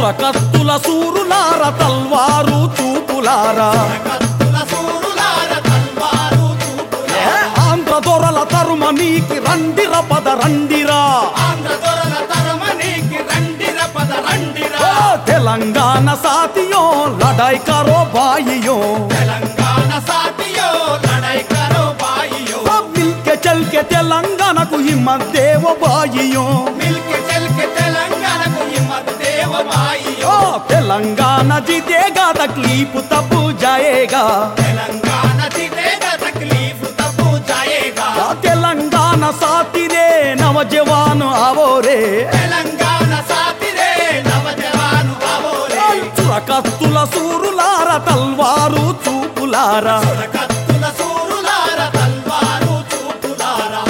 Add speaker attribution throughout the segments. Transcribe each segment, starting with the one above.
Speaker 1: చురకత్తుల సూరులార తల్వారు చూపులారా
Speaker 2: కత్తుల సూరులార తల్వారు చూపులార
Speaker 1: ఏ ఆంధ్ర దొరల తరుమ నీకి రండిర పద రండిరా
Speaker 2: ఆంధ్ర దొరల తరమనీకి రండిర పద రండిర
Speaker 1: ఓ తెలంగాణ సాతియో లడాయి కరో బాయియో
Speaker 2: తెలంగాణ సాటియో లడై కరో బాయియో
Speaker 1: ఓ మిల్కె చల్కె తెలంగాణకు హిమ్మత్ దేవ బాయియో
Speaker 2: మిల్కి చెల్కి తెలంగాణకు హిమ్మత్ దేవ బాయియో
Speaker 1: ఓ తెలంగాణ జితేగా తక్లీఫ్ తప్పు జాయేగా
Speaker 2: తెలంగాణ జితేగా తక్లీఫ్ తప్పు జాయేగా
Speaker 1: ఆ తెలంగాణ సాతిరే నవ జవాను అవోరే
Speaker 2: తెలంగాణ సాతిరే నవజవాను అవోరే
Speaker 1: చురకత్తుల సూరులార తల్వారు చూపులారా
Speaker 2: కత్తుల సూరులార తల్వారు చూపులారా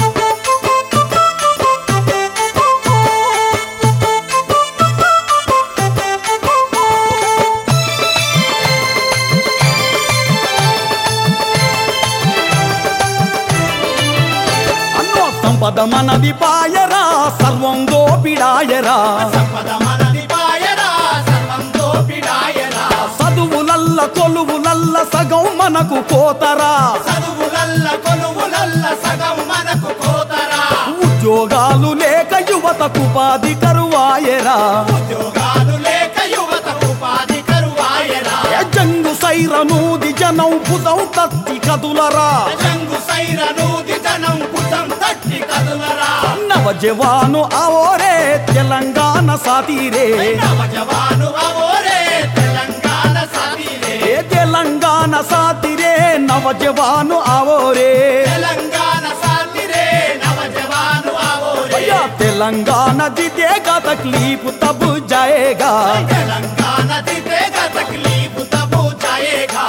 Speaker 1: అన్నో సంపద మనది పాయరా సర్వం దోపిడాయరా
Speaker 2: సంపద మనది పాయరా సర్వం దోపిడాయరా
Speaker 1: చదువులల్ల కొలువులల్ల సగం మనకు కోతరా
Speaker 2: చదువులల్ల కొలువులల్ల సగం మనకు కోతరా
Speaker 1: ఉద్యోగాలు లేక యువతకు ఉపాధి కరువాయరా
Speaker 2: ఉద్యోగాలు లేక యువతకు ఉపాధి కరువాయరా
Speaker 1: ఏ జంగు సైరనూది జనం భుజం తత్తి కదులరా
Speaker 2: జంగు సైర నూది జనం కుటం తట్టి కదులరా
Speaker 1: నవ జవాను అవోరే తెలంగాణ సాతీరే
Speaker 2: నవజవాను అవోరే తెలంగాణ సాటిరే
Speaker 1: ఏ తెలంగాణ సాతిరే నవ జవాను అవోరే
Speaker 2: తెలంగాణ సాటిరే నవజవాను అవోరే
Speaker 1: అయ్యా తెలంగాణ జితేగా తక్లీఫ్ తబ్ జాయేగా
Speaker 2: తెలంగాణ దిదేగా తక్లీఫ్ తబు జాయేగా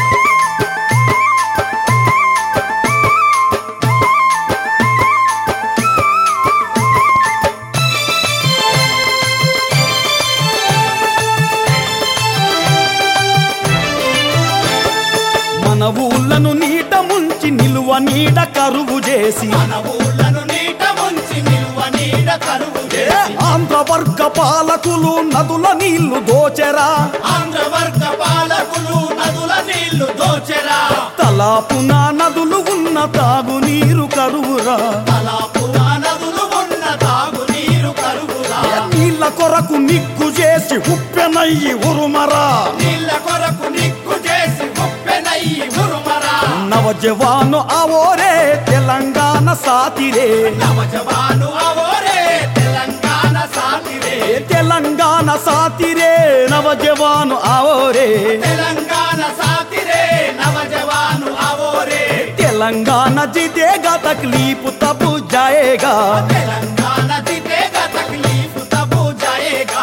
Speaker 1: మన ఊళ్ళను నీట ముంచి నిలువ నీడ కరువు చేసి
Speaker 2: మన ఊళ్ళను నీట ముంచి నిలువ నీడ కరువు
Speaker 1: ఏ
Speaker 2: చేసి
Speaker 1: ఆంధ్ర వర్గ పాలకులు నదుల నీళ్లు దోచెరా
Speaker 2: ఆంధ్ర వర్గ పాలకులు నదుల నీళ్లు దోచెరా
Speaker 1: తలాపున నదులు ఉన్న తాగునీరు కరువురా
Speaker 2: తలాపున నదులు ఉన్న తాగు నీరు కరువురా
Speaker 1: నీళ్ళ కొరకు నిగ్గు చేసి ఉప్పెనయ్యి ఉరుమరా
Speaker 2: నీళ్ళ కొరకు నిక్కు చేసి ఉప్పెనయ్యి ఉరుమరా
Speaker 1: నవ జవాను అవోరే తెలంగాణ సాతిరే
Speaker 2: నవజవాను అవోరే తెలంగాణ సాటిరే
Speaker 1: ఏ తెలంగాణ సాతిరే నవ జవాను అవోరే
Speaker 2: తెలంగాణ సాతిరే నవజవాను అవోరే
Speaker 1: తెలంగాణ జితేగా తక్లీఫ్ తబు జాయేగా
Speaker 2: తెలంగాణ దిదేగా తక్లీఫ్ తబు జాయేగా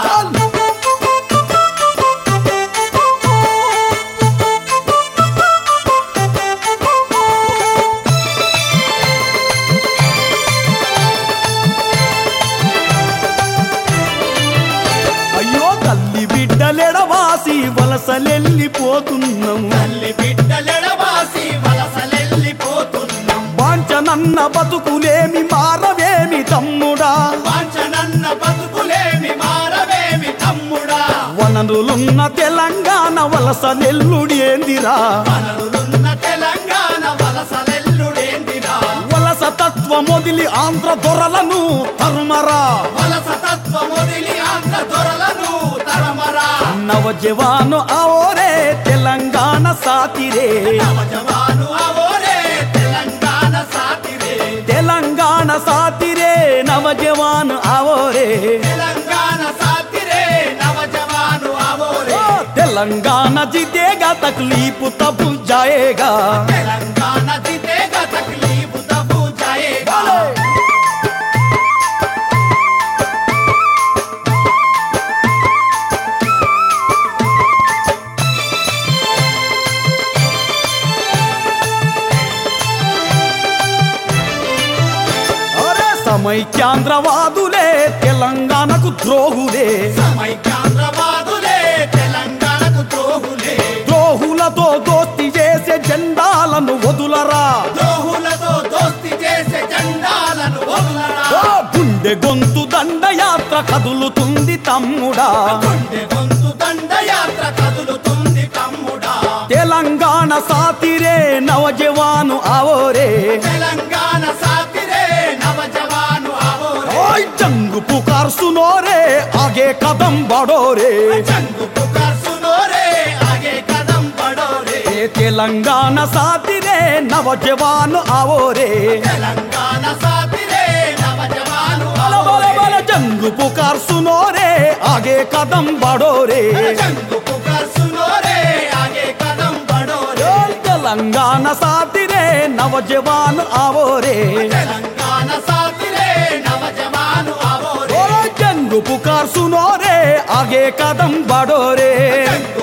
Speaker 1: అయ్యో తల్లి బిడ్డలెడవాసి వలసలెళ్ళిపోతున్నాము
Speaker 2: తల్లి బిడ్డలెడబాసి వలసలెళ్ళిపోతున్నాం
Speaker 1: వాంచనన్న బతుకులేమి మారవేమి తమ్ముడా
Speaker 2: వాంఛనన్న బతుకులేమి మారవేమి తమ్ముడా
Speaker 1: వనరులున్న తెలంగాణ వలసలెల్లుడి ఏందిరా
Speaker 2: వనరులున్న తెలంగాణ వలసలెల్లుడేందిరా
Speaker 1: వలస తత్వం వదిలి ఆంధ్ర దొరలను తరుమరా
Speaker 2: వలస తత్వం వదిలి ఆంధ్ర దొరలను తరమరా
Speaker 1: నవ జవాను అవోరే తెలంగాణ సాతిరే
Speaker 2: నవజవాను అవోరే తెలంగాణ సాటిరే
Speaker 1: తెలంగాణ సాతిరే నవ జవాను అవోరే
Speaker 2: తెలంగాణ సాటిరే నవజవాను అవోరే
Speaker 1: ఓ తెలంగాణ జితేగా తక్లీఫ్ తబు జాయేగా
Speaker 2: తెలంగాణ దిదేగా తక్లీఫ్ తబు జాయేగా
Speaker 1: అరే సమైక్యాంధ్రవాదులే తెలంగాణకు ద్రోహులే
Speaker 2: సమైక్యాంధ్రవాదులే తెలంగాణకు ద్రోహులే
Speaker 1: ద్రోహులతో దోస్తి చేసే జెండాలను వదులరా
Speaker 2: ద్రోహులతో దోస్తి చేసే జెండాలను వదలరా
Speaker 1: ఓ గుండె గొంతు దండయాత్ర యాత్ర కదులుతుంది తమ్ముడా
Speaker 2: గుండె గొంతు దండయాత్ర కదులుతుంది తమ్ముడా
Speaker 1: తెలంగాణ సాతిరే నవజవాను ఆవోరే
Speaker 2: తెలంగాణ సాతిరే నవజవాను ఆవోరే
Speaker 1: ఓయ్ జంగు పుకార్ సునోరే ఆగే కదం బడోరే
Speaker 2: చంగు పుకార్ సునోరే ఆగే కదం పడోరే
Speaker 1: ఏ తెలంగాణ సాతిరే నవజవాను ఆవోరే
Speaker 2: తెలంగాణ సాతిరే నవజవాను
Speaker 1: బల బల బల జంగు పుకార్ సునోరే ఆగే కదం బడోరే
Speaker 2: చంగు పుకార్ సునోరే ఆగే కదం పడోరే
Speaker 1: ఓయ్ తెలంగాణ సాతిరే నవజవాను ఆవోరే
Speaker 2: తెలంగాణ సాతిరే నవజవాను ఆవోరే
Speaker 1: ఓ జంగు పుకార్ సునోరే ఆగే కదం బడోరే
Speaker 2: చంగు